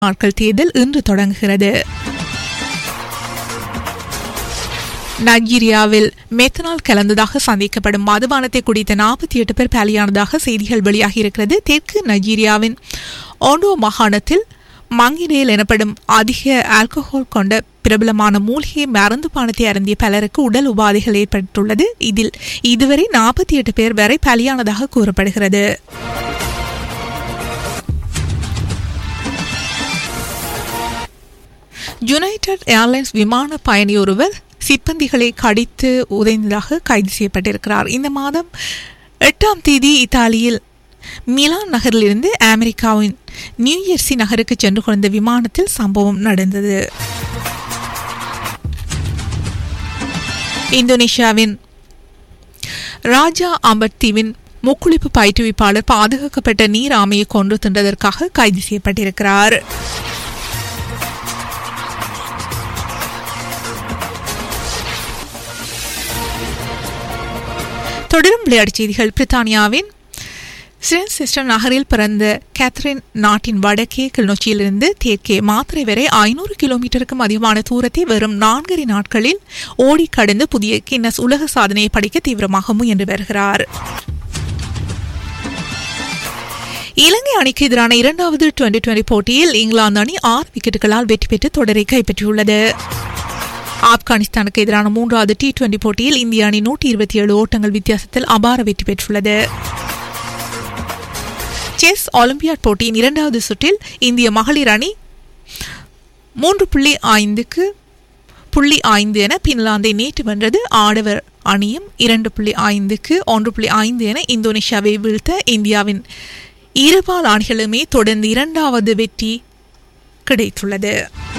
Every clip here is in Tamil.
நாட்கள் தேர்தல் இன்று தொடங்குகிறது நைஜீரியாவில் மெத்தனால் கலந்ததாக சந்தேகப்படும் மதுபானத்தை குடித்த நாற்பத்தி எட்டு பேர் பலியானதாக செய்திகள் வெளியாகியிருக்கிறது தெற்கு நைஜீரியாவின் ஓண்டோ மாகாணத்தில் மங்கினேல் எனப்படும் அதிக ஆல்கஹால் கொண்ட பிரபலமான மூலிகை மருந்து பானத்தை அருந்திய பலருக்கு உடல் உபாதைகள் ஏற்பட்டுள்ளது இதில் இதுவரை நாற்பத்தி எட்டு பேர் வரை பலியானதாக கூறப்படுகிறது யுனைடெட் ஏர்லைன்ஸ் விமான பயணி ஒருவர் சிப்பந்திகளை கடித்து உதைந்ததாக கைது செய்யப்பட்டிருக்கிறார் இந்த மாதம் எட்டாம் தேதி இத்தாலியில் மிலான் நகரிலிருந்து அமெரிக்காவின் நியூயர்சி நகருக்கு சென்று கொண்ட விமானத்தில் சம்பவம் நடந்தது இந்தோனேஷியாவின் ராஜா அம்பட் தீவின் முக்குளிப்பு பயிற்றுவிப்பாளர் பாதுகாக்கப்பட்ட நீர் ஆமையை கொன்று தின்றதற்காக கைது செய்யப்பட்டிருக்கிறார் தொடரும் விளையாட்டுச் செய்திகள் பிரித்தானியாவின் சிஸ்டம் நகரில் பிறந்த கேத்ரின் நாட்டின் வடக்கே கிளிநொச்சியிலிருந்து தெற்கே மாத்திரை வரை ஐநூறு கிலோமீட்டருக்கும் அதிகமான தூரத்தை வெறும் நான்கரை நாட்களில் ஓடி கடந்து புதிய கின்னஸ் உலக சாதனையை படிக்க தீவிரமாக முயன்று வருகிறார் இலங்கை அணிக்கு எதிரான இரண்டாவது டுவெண்டி டுவெண்டி போட்டியில் இங்கிலாந்து அணி ஆறு விக்கெட்டுகளால் வெற்றி பெற்று தொடரை கைப்பற்றியுள்ளது ஆப்கானிஸ்தானுக்கு எதிரான மூன்றாவது டி டுவெண்டி போட்டியில் இந்திய அணி நூற்றி இருபத்தி ஏழு ஓட்டங்கள் வித்தியாசத்தில் அபார வெற்றி பெற்றுள்ளது செஸ் ஒலிம்பியாட் போட்டியின் இரண்டாவது சுற்றில் இந்திய மகளிர் அணி மூன்று புள்ளி ஐந்துக்கு புள்ளி ஐந்து என பின்லாந்தை நேற்று வென்றது ஆடவர் அணியும் இரண்டு புள்ளி ஐந்துக்கு ஒன்று புள்ளி ஐந்து என இந்தோனேஷியாவை வீழ்த்த இந்தியாவின் இருபால் அணிகளுமே தொடர்ந்து இரண்டாவது வெற்றி கிடைத்துள்ளது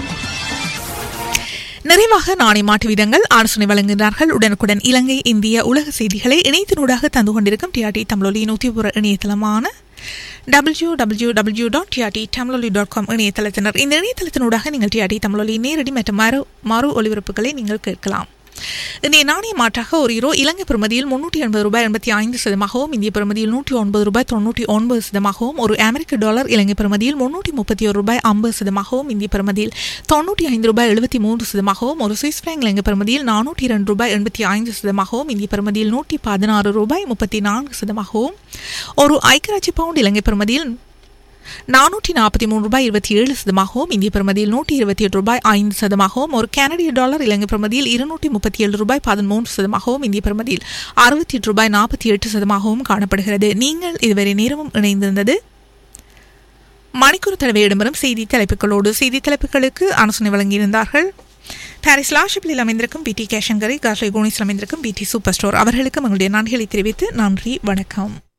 நிறைவாக நாணய மாற்று விதங்கள் ஆலோசனை வழங்குகிறார்கள் உடனுக்குடன் இலங்கை இந்திய உலக செய்திகளை இணையத்தினூடாக தந்து கொண்டிருக்கும் டிஆர்டி தமிழொலி நூற்றிபுர இணையதளமான W W W dot TRT Tamiloli dot com இணையதளத்தினர் இந்த இணையதளத்தினூடாக நீங்கள் டிஆர்டி தமிழொலி நேரடி மற்றும் மறு மறு ஒலிபரப்புகளை நீங்கள் கேட்கலாம் இன்றைய நாணய மாற்றாக ஒரு யூரோ இலங்கை பெறுமதியில் முன்னூற்றி எண்பது ரூபாய் எண்பத்தி ஐந்து சதமாகவும் இந்திய பெறுமதியில் நூற்றி ஒன்பது ரூபாய் தொண்ணூற்றி ஒன்பது சதமாகவும் ஒரு அமெரிக்க டாலர் இலங்கை பெறுமதியில் முன்னூற்றி முப்பத்தி ஒரு ரூபாய் ஐம்பது சதமாகவும் இந்திய பெறுமதியில் தொண்ணூற்றி ஐந்து ரூபாய் எழுபத்தி மூன்று சதமாகவும் ஒரு சுவிஸ் பிராங்க் இலங்கை பெறுமதியில் நானூற்றி இரண்டு ரூபாய் எண்பத்தி ஐந்து சதமாகவும் இந்திய பெறுமதியில் நூற்றி பதினாறு ரூபாய் முப்பத்தி நான்கு சதமாகவும் ஒரு ஐக்கியராட்சி பவுண்ட் இலங்கை பெறுமதியில் நானூற்றி நாற்பத்தி மூணு ரூபாய் இருபத்தி ஏழு சதமாகவும் இந்திய பிரமதியில் நூற்றி இருபத்தி எட்டு ரூபாய் ஐந்து சதமாகவும் ஒரு கனடிய டாலர் இலங்கை பிரமதியில் இருநூற்றி முப்பத்தி ஏழு ரூபாய் பதிமூன்று சதமாகவும் இந்திய பிரமதியில் அறுபத்தி எட்டு ரூபாய் நாற்பத்தி எட்டு சதமாகவும் காணப்படுகிறது நீங்கள் இதுவரை நேரமும் இணைந்திருந்தது மணிக்கூர் தலைவை இடம்பெறும் செய்தி தலைப்புகளோடு செய்தி தலைப்புகளுக்கு ஆலோசனை வழங்கியிருந்தார்கள் பாரிஸ் லாஷிப்பில் அமைந்திருக்கும் பி டி கேஷங்கரை கார்லை கோனிஸில் அமைந்திருக்கும் பி டி சூப்பர் ஸ்டோர் அவர்களுக்கு எங்களுடைய நன்றிகளை தெரிவித்து நன்றி வணக்கம்